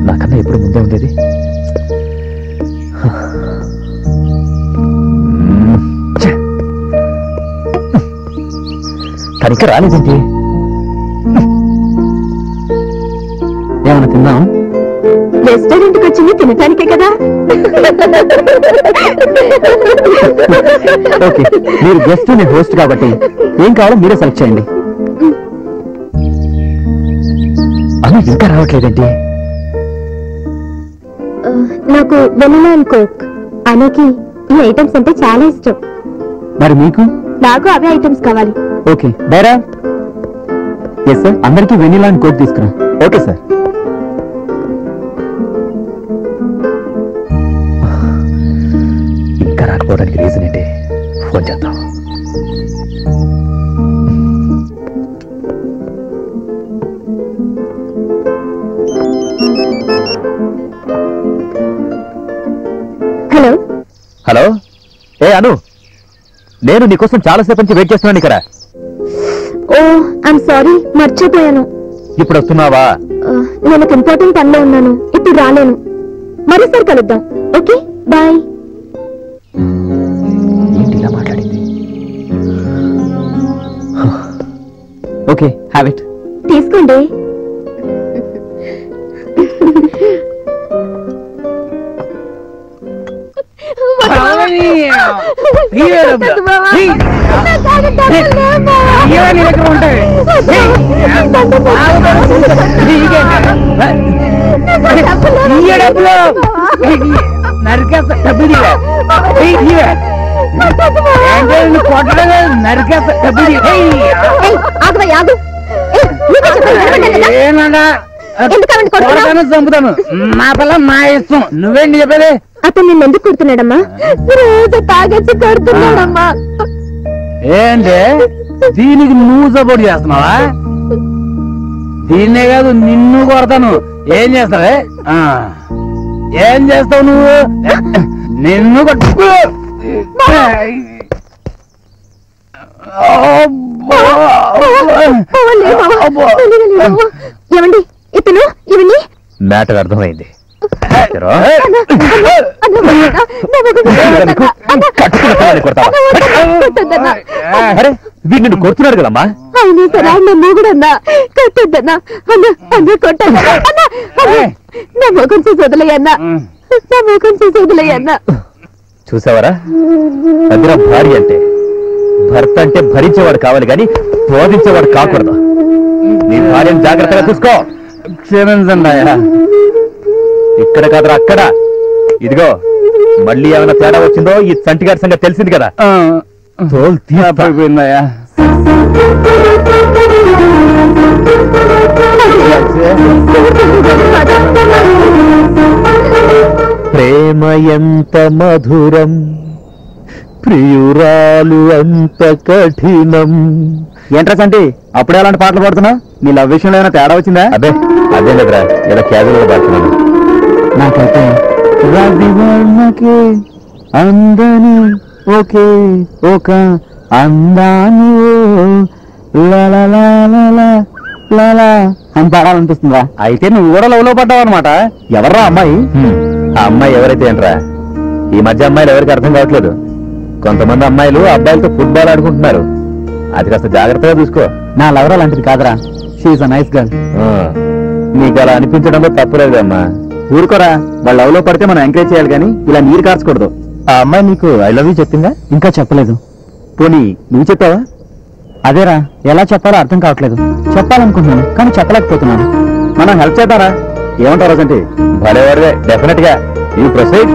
నాకన్నా ఎప్పుడు ముందే ఉండేది ఛే! కానీ ఇంకా రాలేదేంటి ఏమన్నా తిందాం రెస్టారెంట్ కి వచ్చింది తినటానికే కదా ఓకే మీరు గెస్ట్ నేను హోస్ట్ కాబట్టి ఏం కావాలో మీరే సెలెక్ట్ చేయండి అను ఇంకా రావట్లేదేంటి ఆ, నాకు వెనిలా అండ్ కోక్ అనకి ఈ ఐటమ్స్ అంటే చాలా ఇష్టం మరి మీకు నాకు అవే ఐటమ్స్ కావాలి ఓకే బేరా ఎస్ సార్ అందరికీ వెనిలా అండ్ కోక్ తీసుకురా ఓకే సార్ ఇంకా రాకపోవడానికి రీజన్ ఏంటి ఫోన్ చేద్దాం హలో హలో ఏ అను నేను నీకోసం చాలాసేపు నుంచి వెయిట్ చేస్తున్నాను ఇక్కడ ఓ ఐమ్ సారీ మర్చిపోయాను ఇప్పుడు వస్తున్నావా ఆ, నేను ఒక ఇంపార్టెంట్ పనిలో ఉన్నాను ఇప్పుడు రాలేను మరోసారి కలుద్దాం ఓకే బాయ్ ఏంటి ఇలా మాట్లాడింది ఓకే హ్యావ్ ఇట్ తీసుకోండి నరికేస్తా డబ్బులు ఇవ్వ. ఏయ్, ఇవ్వ. ఏంటి నువ్వు కొట్టడం లేదు, నరికేస్తా డబ్బులు ఇవ్వ. ఏయ్, ఆగవా ఆగు ఏయ్, నీకే చెప్పాను, వినపడ్డా కదా? ఏమన్నా ఎందుకు ఆవిడని కొడుతున్నావ్? కొడతాను చంపుతాను మా పిల్ల మా ఇష్టం నువ్వేంటి చెప్పేది అతను నిన్ను ఎందుకు కొడుతున్నాడమ్మా రోజు తాగొచ్చి కొడుతున్నాడమ్మా ఏంటి దీనికి నువ్వు సపోర్ట్ చేస్తున్నావా దీన్నే కాదు నిన్ను కొడతాను ఏం చేస్తావే ఆ. ఏం చేస్తావు నువ్వు నిన్ను కొట్టు ఏమండి ఇతను ఇవన్నీ మ్యాటర్ అర్థమైంది ఏరా? అరే వీడు నిన్ను కొడుతున్నాడు కదమ్మా అవును సరే నన్ను కూడా అన్నా కట్టొద్దన్నా అన్న అన్న కొట్టన్నా అన్న అన్న, నా ముఖం చూసి వదిలేయన్నా నా ముఖం చూసి వదిలేయన్నా చూసావరా అదిరా భార్య అంటే భర్త అంటే భరించేవాడు కావాలి కానీ బోధించేవాడు కాకూడదు నీ భార్యను జాగ్రత్తగా చూసుకో క్షమించండి అయ్యా ఇక్కడ కాదురా అక్కడ ఇదిగో మళ్ళీ ఏమైనా తేడా వచ్చిందో ఈ చంటిగారి సంగతి తెలిసింది కదా తోలు తీస్తా. అయిపోయిందయ్యా ప్రేమ ఎంత మధురం ప్రియురాలు అంత కఠినం ఏంట్రా సంటి అప్పుడే అలాంటి పాటలు పాడుతున్నావు నీ లవ్ విషయంలో ఏమైనా తేడా వచ్చిందా అదే అదే లేదురా ఏదో క్యాజువల్ గా పడుతున్నాను నాకైతే రవివర్ణకే అందని ఒకే ఒక అందాని లలా అని పాడాలనిపిస్తుందా అయితే నువ్వు కూడా లవ్ లో పడ్డావు అనమాట ఎవర్రా అమ్మాయి హ్మ్. ఆ అమ్మాయి ఎవరైతే ఏంట్రా ఈ మధ్య అమ్మాయిలు ఎవరికి అర్థం కావట్లేదు కొంతమంది అమ్మాయిలు అబ్బాయిలతో ఫుట్బాల్ ఆడుకుంటున్నారు అది కాస్త జాగ్రత్తగా చూసుకో నా లవర్ అలాంటిది కాదురా షీఈ్ అ నైస్ గర్ల్ ఆ, నీకు అలా అనిపించడంలో తప్పులేదు అమ్మా ఊరుకోరా వాళ్ళ లవ్ లో పడితే మనం ఎంకరేజ్ చేయాలి కానీ ఇలా నీరు కార్చకూడదు ఆ అమ్మాయి నీకు ఐ లవ్ యూ చెప్పిందా ఇంకా చెప్పలేదు పోనీ నువ్వు చెప్పావా అదేరా ఎలా చెప్పాలో అర్థం కావట్లేదు చెప్పాలనుకుంటున్నాను కానీ చెప్పలేకపోతున్నాను మనం హెల్ప్ చేద్దారా ఏమంటారు అంటే భలేవాడివే డెఫినెట్ గా ఈ ప్రొసీడ్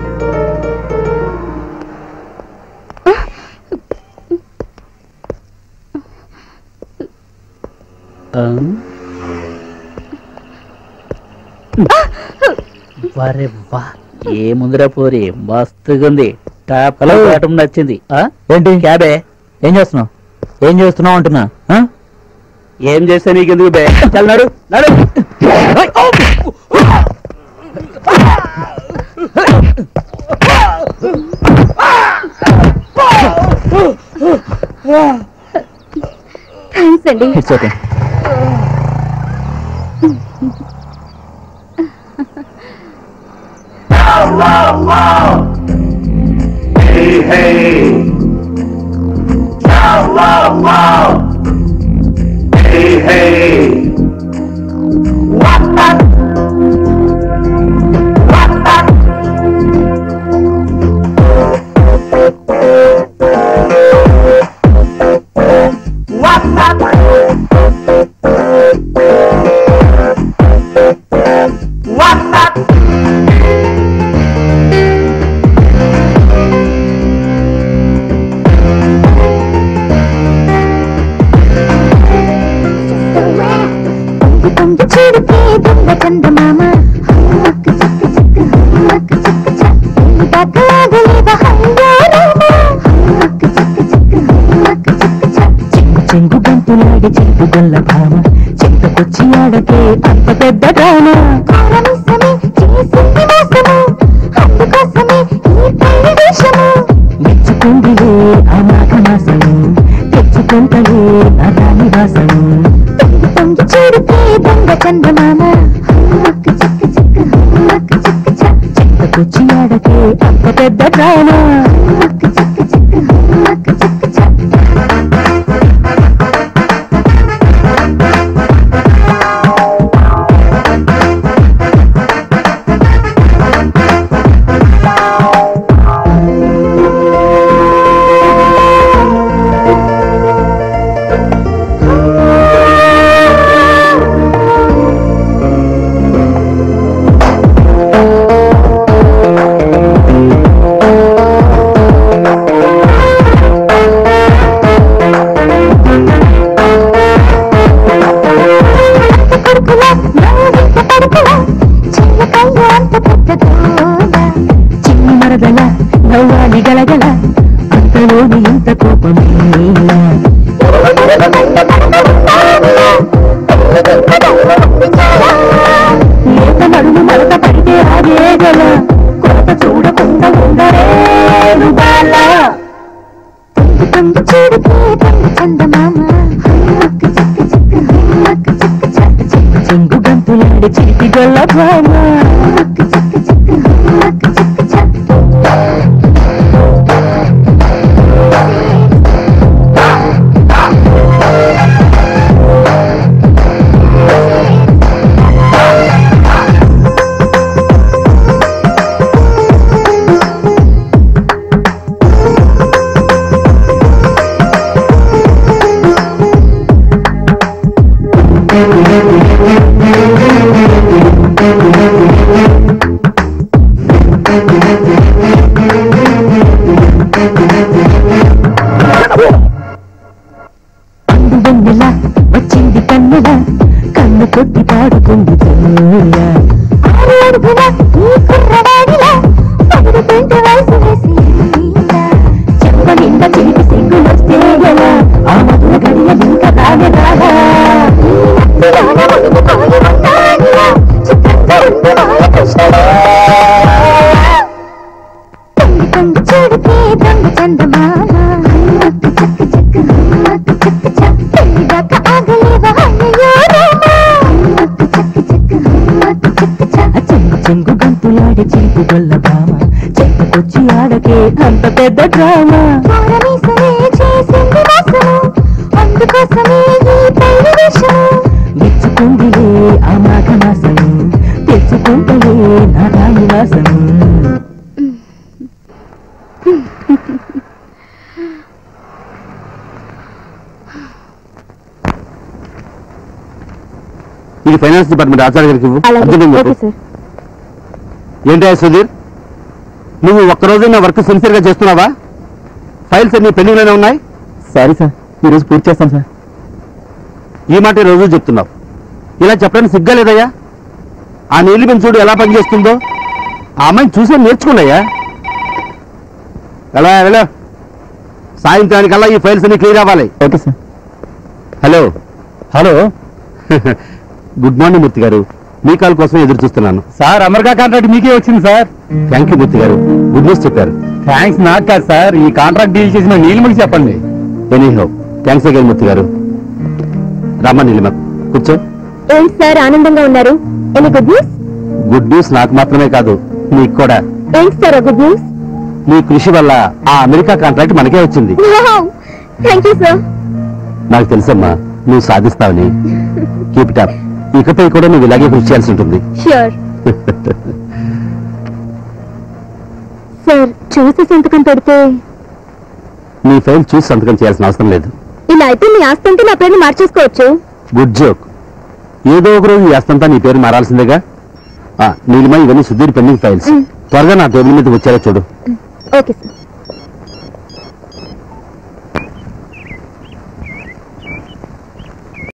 వరే వా ఏ ముందర పోరి మస్తుగుంది టాప్ హలో. ఆటం నచ్చింది ఆ? ఏంటి క్యాబే ఏం చేస్తున్నావు ఏం చేస్తున్నావు అంటున్నా ఆ? ఏం చేస్తే నీకెందుకు బే చల్ నడు నడు థ్యాంక్స్ అండి ఇట్స్ ఓకే పొంగి పొంగి చూడితే దొంగ చందమామ హమ్మక్క చక్క చక్క హమ్మక్క చక్క చక్క ఈ దాకలాగలేద హయ్యారామ హమ్మక్క చక్క చక్క హమ్మక్క చక్క చక్క చెంగు గంతులాడి చెంగు గొల్ల భామ చెంతకొచ్చి ఆడకే అంత పెద్ద డ్రామ కారమిసమే చేసింది మోసము అందుకోసమే ఈ పెళ్లి వేషము మెచ్చుకుందిలే ఆ మాఘ మాసము తెచ్చుకుంటలే నా రాణి వాసము పొంగి పొంగి చూడితే దొంగ చందమామ హమ్మక్క చక్క చక్క హమ్మక్క చక్క చక్క చెంతకొచ్చి ఆడకే అంత పెద్ద డ్రామ హమ్మక్క చక్క చక్క హమ్మక్క చక్క చక్క కొడుకులా నవ్వింత పడుకులా చిన్నకయ్య అంత పెద్ద దోల చిన్ని మరదల నవ్వాలి గలగల అంతలోని ఇంత కోపమేలా లేత నడుము మరత పడితే ఆగేగల కొరత చూడకుండా ఉండరేను బాలా పొంగి పొంగి చూడితే దొంగ చందమామ హమ్మక్క చక్క చక్క హమ్మక్క చక్క చక్క చక్క చెంగు గంతులాడి చిరిపి గొల్ల భామ హమ్మక్క చక్క చక్క హమ్మక్క చక్క చక్క అందు వెన్నెల వచ్చింది కన్నెల కన్ను కొట్టి పాడుకుంది పిల్ల. ఆరు అడుగుల ఈ కుర్రవాడిలా పదులు పెంట వయసు వేసి చెంప నిండా చిలిపి సిగ్గులొస్తే ఎలా ఆ మధుర గడియ ఇంకా రానే రాదా పిల్లల మునిగిపోయి ఉన్నాడిలా చిత్రంగా ఉంది మాయ కృష్ణుడు పొంగి పొంగి చూడితే దొంగ చందమామ హమ్మక్క చక్క చక్క హమ్మక్క చక్క చక్క పెళ్లిదాకా ఆగలేవా అయ్యో రామ హమ్మక్క చక్క చక్క హమ్మక్క చక్క చక్క ఆ చెంగు చెంగు గంతులాడి చిలిపి గొల్ల భామ చెంతకొచ్చి ఆడకే అంత పెద్ద డ్రామా కారమీసమే చేసింది మోసము అందుకోసమే ఈ పెళ్లి వేషము మెచ్చుకుందిలే ఆ మాఘ మాసము తెచ్చుకుంటలే నా రాణి వాసము ఇది ఫైనాన్స్ డిపార్ట్మెంట్ ఆచార్య గారికి ఇవ్వు. అర్జెంటుగా చెప్పు. సార్ ఏంటయ్యా సుధీర్ నువ్వు ఒక్కరోజు నా వర్క్ సిన్సియర్ గా చేస్తున్నావా ఫైల్స్ అన్ని పెండింగ్ లోనే ఉన్నాయి సారీ సార్ ఈరోజు పూర్తి చేస్తాం సార్ ఈ మాట రోజు చెప్తున్నావు ఇలా చెప్పడానికి సిగ్గా లేదయ్యా ఆ నీలిమని చూడు ఎలా పనిచేస్తుందో ఆ అమ్మాయిని చూసే నేర్చుకున్నాయా ఎలా వెళ్ళా సాయంత్రానికల్లా ఈ ఫైల్స్ అన్ని క్లియర్ అవ్వాలి okay sir hello hello good morning Murthy garu మీ కాల్ కోసం ఎదురు చూస్తున్నాను సార్ అమెరికా కాంట్రాక్ట్ మీకే వచ్చింది సార్ థ్యాంక్ యూ మూర్తి గారు గుడ్ న్యూస్ చెప్పారు థ్యాంక్స్ నాకు కాదు సార్ ఈ కాంట్రాక్ట్ డీల్ చేసిన నీలిమకి చెప్పండి ఎనీ హో థ్యాంక్స్ అగైన్ మూర్తి గారు రమ్మ నీలిమ కూర్చో ఏంటి సార్ ఆనందంగా ఉన్నారు ఎన్ని గుడ్ న్యూస్ గుడ్ న్యూస్ నాకు మాత్రమే కాదు నీకు కూడా ఏంటి సార్ గుడ్ న్యూస్ నీ కృషి వల్ల ఆ అమెరికా కాంట్రాక్ట్ మనకే వచ్చింది థ్యాంక్ యూ సార్ నాకు తెలుసమ్మా నువ్వు సాధిస్తావని కీప్ ఇట్ అప్ ఇకపై కూడా నువ్వు ఇలాగే కృషి చేయాల్సి ఉంటుంది ష్యూర్ సార్ చూసి సంతకం పెడితే నీ ఫైల్ చూసి సంతకం చేయాల్సిన అవసరం లేదు ఇలా అయితే మీ ఆస్తి అంటే నా పేరుని మార్చేసుకోవచ్చు గుడ్ జోక్ ఏదో ఒక రోజు ఈ అస్తంతా నీ పేరు మారాల్సిందేగా ఆ, నీలిమ ఇవన్నీ సుధీర్ పెండింగ్ ఫైల్స్ త్వరగా నా టేబుల్ మీద వచ్చారో చూడు ఓకే సార్